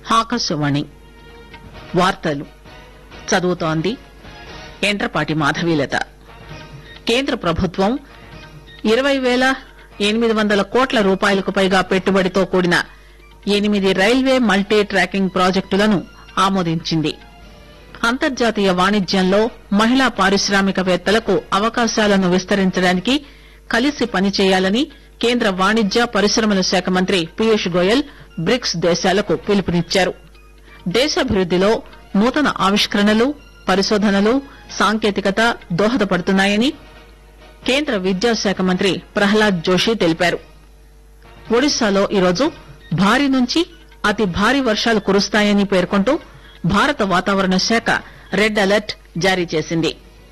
ఆకాశవాణి వార్తలు చదువుతోంది ఎండ్రపాటి మాధవీలత కేంద్ర ప్రభుత్వం ఇరవై పేల ఎనిమిది వందల కోట్ల రూపాయలకు పైగా పెట్టుబడితో కూడిన ఎనిమిది రైల్వే మల్టీ ట్రాకింగ్ ప్రాజెక్టులను ఆమోదించింది అంతర్జాతీయ వాణిజ్యంలో మహిళా పారిశ్రామికవేత్తలకు అవకాశాలను విస్తరించడానికి కలిసి పనిచేయాలని కేంద్ర వాణిజ్య పరిశ్రమల శాఖ మంత్రి పీయూష్ గోయల్ బ్రిక్స్ దేశాలకు పిలుపునిచ్చారు దేశాభివృద్దిలో నూతన ఆవిష్కరణలు పరిశోధనలు సాంకేతికత దోహదపడుతున్నాయని కేంద్ర విద్యాశాఖ మంత్రి ప్రహ్లాద్ జోషి తెలిపారు ఒడిశాలో ఈరోజు భారీ నుంచి అతి భారీ వర్షాలు కురుస్తాయని పేర్కొంటూ భారత వాతావరణ శాఖ రెడ్ అలర్ట్ జారీ చేసింది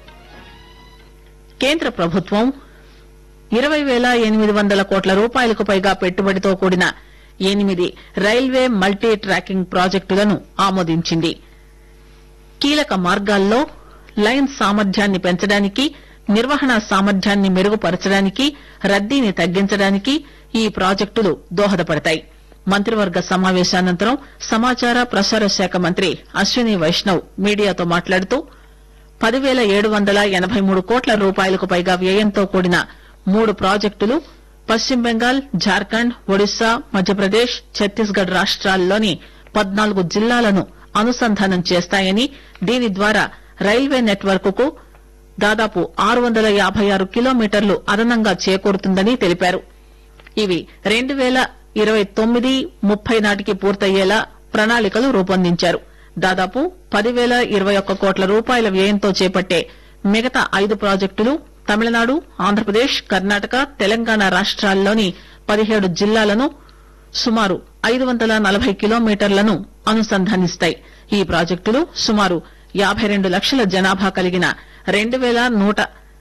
కేంద్ర ప్రభుత్వం ఇరవై పేల ఎనిమిది వందల కోట్ల రూపాయలకు పైగా పెట్టుబడితో కూడిన ఎనిమిది రైల్వే మల్టీ ట్రాకింగ్ ప్రాజెక్టులను ఆమోదించింది కీలక మార్గాల్లో లైన్ సామర్థ్యాన్ని పెంచడానికి నిర్వహణ సామర్థ్యాన్ని మెరుగుపరచడానికి రద్దీని తగ్గించడానికి ఈ ప్రాజెక్టులు దోహదపడతాయి మంత్రివర్గ సమావేశానంతరం సమాచార ప్రసార శాఖ మంత్రి అశ్విని వైష్ణవ్ మీడియాతో మాట్లాడుతూ పదివేల ఏడు వందల ఎనబై మూడు కోట్ల రూపాయలకు పైగా వ్యయంతో కూడిన మూడు ప్రాజెక్టులు పశ్చిమ బెంగాల్ జార్ఖండ్ ఒడిశా మధ్యప్రదేశ్ ఛత్తీస్గఢ్ రాష్ట్రాల్లోని పద్నాలుగు జిల్లాలను అనుసంధానం చేస్తాయని దీని ద్వారా రైల్వే నెట్వర్క్ కు దాదాపు ఆరు వందల యాబై ఆరు కిలోమీటర్లు అదనంగా చేకూరుతుందని తెలిపారు ఇవి రెండు పేల ఇరవై తొమ్మిది ముప్పై నాటికి పూర్తయ్యేలా ప్రణాళికలు రూపొందించారు దాదాపు పదివేల ఇరవై ఒక్క కోట్ల రూపాయల వ్యయంతో చేపట్టే మిగతా ఐదు ప్రాజెక్టులు తమిళనాడు ఆంధ్రప్రదేశ్ కర్ణాటక తెలంగాణ రాష్ట్రాల్లోని పదిహేడు జిల్లాలను సుమారు ఐదు వందల నలభై కిలోమీటర్లను అనుసంధానిస్తాయి ఈ ప్రాజెక్టులు సుమారు యాబై రెండు లక్షల జనాభా కలిగిన రెండు పేల నూట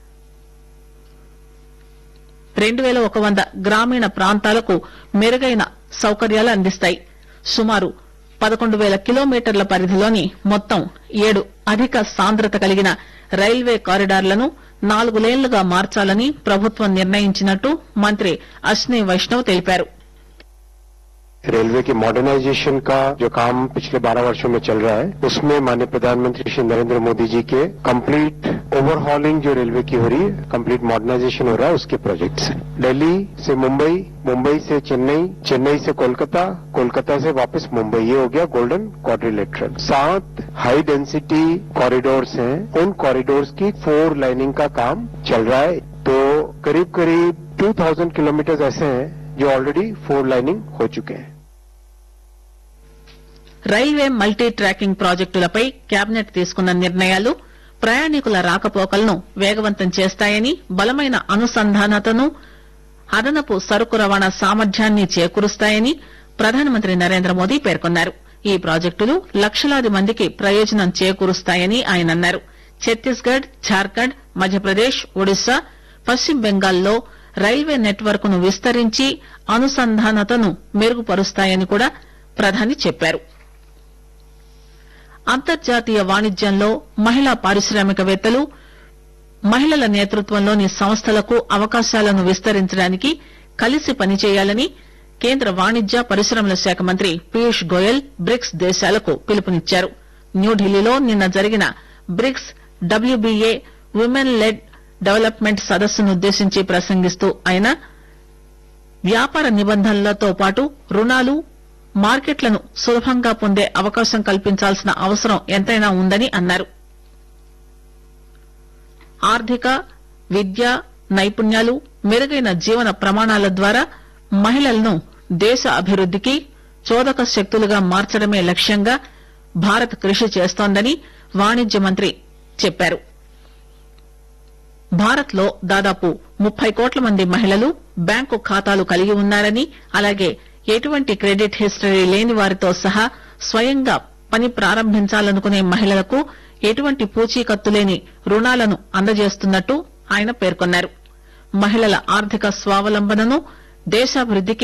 రెండు పేల ఒక వంద గ్రామీణ ప్రాంతాలకు మెరుగైన సౌకర్యాలు అందిస్తాయి సుమారు పదకొండు పేల కిలోమీటర్ల పరిధిలోని మొత్తం ఏడు అధిక సాంద్రత కలిగిన రైల్వే కారిడార్లను నాలుగు లేన్లుగా మార్చాలని ప్రభుత్వం నిర్ణయించినట్టు మంత్రి అశ్విని వైష్ణవ్ తెలిపారు रेलवे की मॉडर्नाइजेशन का जो काम पिछले 12 वर्षों में चल रहा है उसमें माननीय प्रधानमंत्री श्री नरेंद्र मोदी जी के कंप्लीट ओवरहॉलिंग जो रेलवे की हो रही है कंप्लीट मॉडर्नाइजेशन हो रहा है उसके प्रोजेक्ट्स हैं दिल्ली से मुंबई मुंबई से चेन्नई चेन्नई से कोलकाता कोलकाता से वापस मुंबई ये हो गया गोल्डन क्वाड्रिलेटरल सात हाई डेंसिटी कॉरिडोर्स हैं उन कॉरिडोर्स की फोर लाइनिंग का काम चल रहा है तो करीब करीब 2000 किलोमीटर ऐसे हैं जो ऑलरेडी फोर लाइनिंग हो चुके हैं రైల్వే మల్టీ ట్రాకింగ్ ప్రాజెక్టులపై కేబినెట్ తీసుకున్న నిర్ణయాలు ప్రయాణికుల రాకపోకలను వేగవంతం చేస్తాయని బలమైన అనుసంధానతను అదనపు సరుకు రవాణా సామర్థ్యాన్ని చేకూరుస్తాయని ప్రధానమంత్రి నరేంద్ర మోదీ పేర్కొన్నారు ఈ ప్రాజెక్టులు లక్షలాది మందికి ప్రయోజనం చేకూరుస్తాయని ఆయన అన్నారు ఛత్తీస్గఢ్ జార్ఖండ్ మధ్యప్రదేశ్ ఒడిశా పశ్చిమ బెంగాల్లో రైల్వే నెట్వర్క్ ను విస్తరించి అనుసంధానతను మెరుగుపరుస్తాయని కూడా ప్రధాని చెప్పారు అంతర్జాతీయ వాణిజ్యంలో మహిళా పారిశ్రామికవేత్తలు మహిళల నేతృత్వంలోని సంస్థలకు అవకాశాలను విస్తరించడానికి కలిసి పనిచేయాలని కేంద్ర వాణిజ్య పరిశ్రమల శాఖ మంత్రి పీయూష్ గోయల్ బ్రిక్స్ దేశాలకు పిలుపునిచ్చారు న్యూఢిల్లీలో నిన్న జరిగిన BRICS WBA women led development సదస్సునుద్దేశించి ప్రసంగిస్తూ ఆయన వ్యాపార నిబంధనలతో పాటు రుణాలు మార్కెట్లను సులభంగా పొందే అవకాశం కల్పించాల్సిన అవసరం ఎంతైనా ఉందని అన్నారు ఆర్థిక విద్య నైపుణ్యాలు మెరుగైన జీవన ప్రమాణాల ద్వారా మహిళలను దేశ అభివృద్దికి చోదక శక్తులుగా మార్చడమే లక్ష్యంగా భారత్ కృషి చేస్తోందని వాణిజ్య మంత్రి చెప్పారు భారత్ లో దాదాపు ముప్పై కోట్ల మంది మహిళలు బ్యాంకు ఖాతాలు కలిగి ఉన్నారని అలాగే ఎటువంటి క్రెడిట్ హిస్టరీ లేని వారితో సహా స్వయంగా పని ప్రారంభించాలనుకునే మహిళలకు ఎటువంటి పూచీకత్తు లేని రుణాలను అందజేస్తున్నట్టు ఆయన పేర్కొన్నారు మహిళల ఆర్థిక స్వావలంబనను దేశాభివృద్దికి